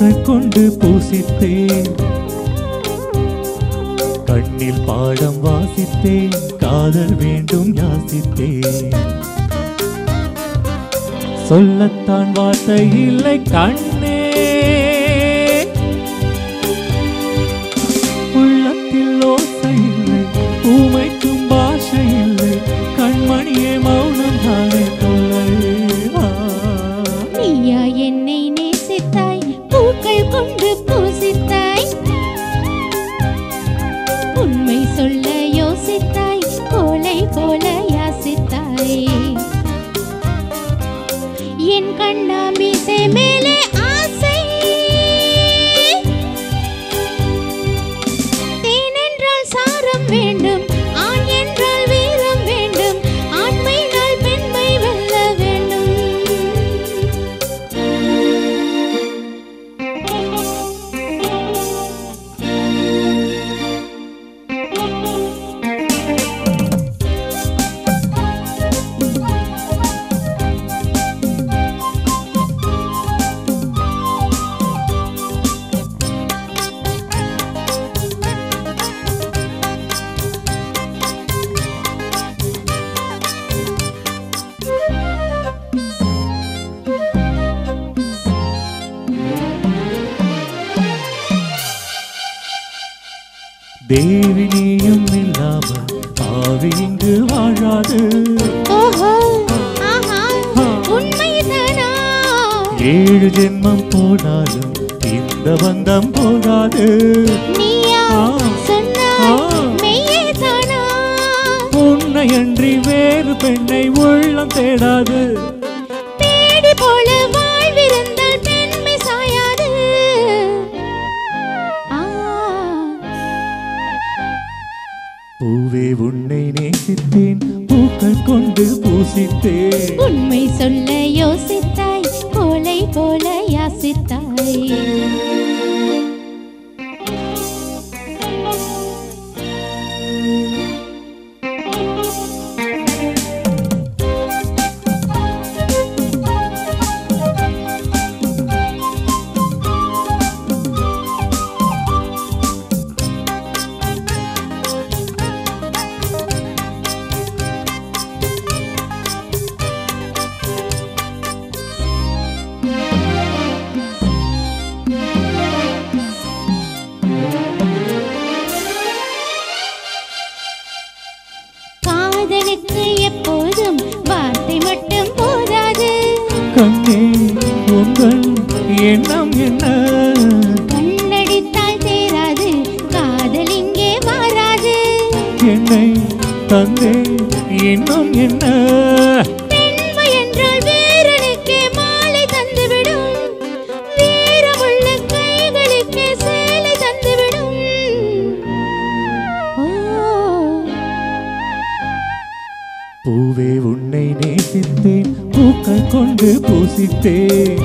பூக்கள் கொண்டு பூசித்தேன் கண்ணில் பாடம் வாசித்தேன் காதல் வேண்டும் யாசித்தேன் சொல்லத்தான் வார்த்தை இல்லை கண்ணே உள்ளத்தில் ஓசை இல்லை ஊமைக்கும் பாஷை இல்லை கண்மணியே மௌனம் தானே தொல்லை நீயா என்னை நேசித்தாய் பூக்கள் கொண்டு பூசித்தாய் உண்மை சொல்ல யோசித்தாய் கோலை போல யாசித்தாய் என் கண்ணா மீசை மேலே ஆசை தேன் என்றால் சாரம் வேண்டும் ஆண் என்றால் வீரம் வேண்டும் ஆண்மை நாள் பெண்மை வெல்ல வேண்டும் தேவி நீயும் இல்லாமல் ஆவி இங்கு வாழாது ஓஹோ ஆஹா உண்மைதானா ஏழு ஜென்மம் போனாலும் இந்த பந்தம் போகாது நீயா ஆ. சொன்னால் ஆ. மெய்யேதானா உன்னையன்றி வேறு பெண்ணை உள்ளம் தேடாது பேடி போல வாழ்விருந்தால் பெண்மை சாயாது ஆ பூவே உன்னை நேசித்தேன் பூக்கள் கொண்டு பூசித்தேன் உண்மை சொல்ல யோசித்தாய் கோலை போல யாசித்தாய் காதலுக்கு எப்போதும் வார்த்தை மட்டும் போதாது கண்ணே உங்கள் எண்ணம் என்ன கண்ணடித்தால் தேராது காதல் இங்கே மாறாது என்னை தந்தே இன்னும் என்ன பெண்மை என்றால் வீரனுக்கே மாலை தந்துவிடும் வீரமுள்ள கைகளுக்கே சேலை தந்துவிடும் ஓ பூவே உன்னை நேசித்தேன் பூக்கள் கொண்டு பூசித்தேன்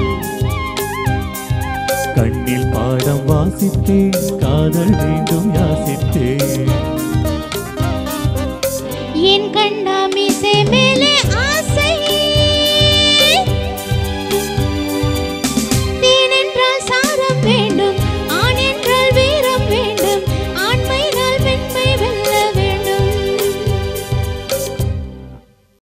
கண்ணில் பாடம் வாசித்தேன் காதல் வேண்டும் யாசித்தேன் என் கண்ணா மீசை